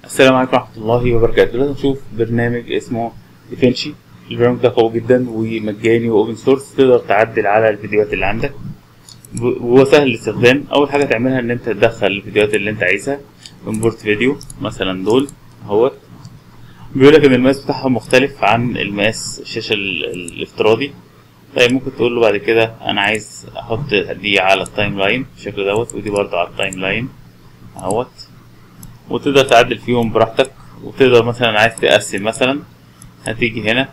السلام عليكم ورحمة الله وبركاته دلوقتي نشوف برنامج اسمه ديفينشي البرنامج ده قوي جدا ومجاني واوبن سورس تقدر تعدل على الفيديوهات اللي عندك و- وهو سهل الاستخدام اول حاجة تعملها ان انت تدخل الفيديوهات اللي انت عايزها امبورت فيديو مثلا دول اهوت بيقول لك ان المقاس بتاعهم مختلف عن المقاس الشاشة ال- الافتراضي طيب ممكن تقول له بعد كده انا عايز احط دي على التايم لاين بالشكل دوت ودي برضه على التايم لاين اهوت وتقدر تعدل فيهم براحتك وتقدر مثلا عايز تقسم مثلا هتيجي هنا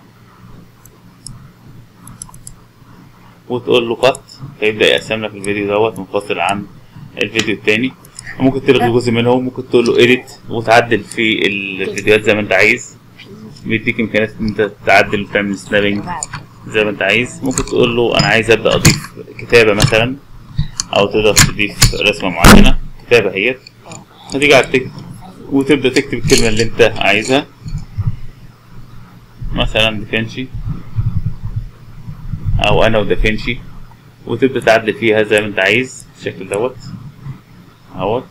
وتقول له قط فيبدأ يقسم لك الفيديو دوت منفصل عن الفيديو التاني ممكن تلغي جزء منهم ممكن تقول له edit وتعدل في الفيديوهات زي ما انت عايز بيديك امكانيات ان انت تعدل وتعمل سنابنج زي ما انت عايز ممكن تقول له انا عايز ابدا اضيف كتابه مثلا او تقدر تضيف رسمه معينه كتابه اهيت هتيجي على التكست وتبدا تكتب الكلمه اللي انت عايزها مثلا دافنشي او انا ودافنشي وتبدا تعدل فيها زي ما انت عايز بالشكل دوت اهوت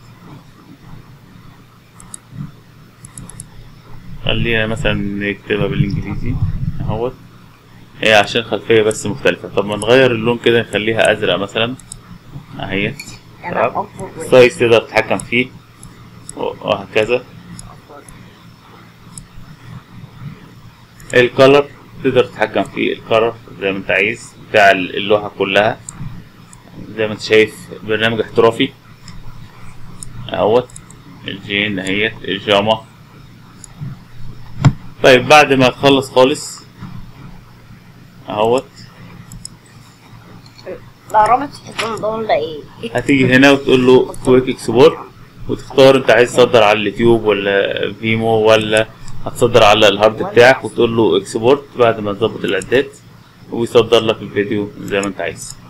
خلينا مثلا نكتبها بالانجليزي اهوت هي عشان خلفية بس مختلفة طب ما نغير اللون كده نخليها أزرق مثلا أهيت تمام السايز تقدر تتحكم فيه وهكذا الكالر تقدر تتحكم في الكالر زي ما انت عايز بتاع اللوحة كلها زي ما انت شايف برنامج احترافي اهوت الجين اهيت الجاما طيب بعد ما تخلص خالص اهوت برامج النظام ده ايه؟ هتيجي هنا وتقول له كويك اكسبورت وتختار انت عايز تصدر على اليوتيوب ولا فيمو ولا هتصدر على الهارد بتاعك وتقول له اكسبورت بعد ما تظبط الاعداد ويصدر لك الفيديو زي ما انت عايز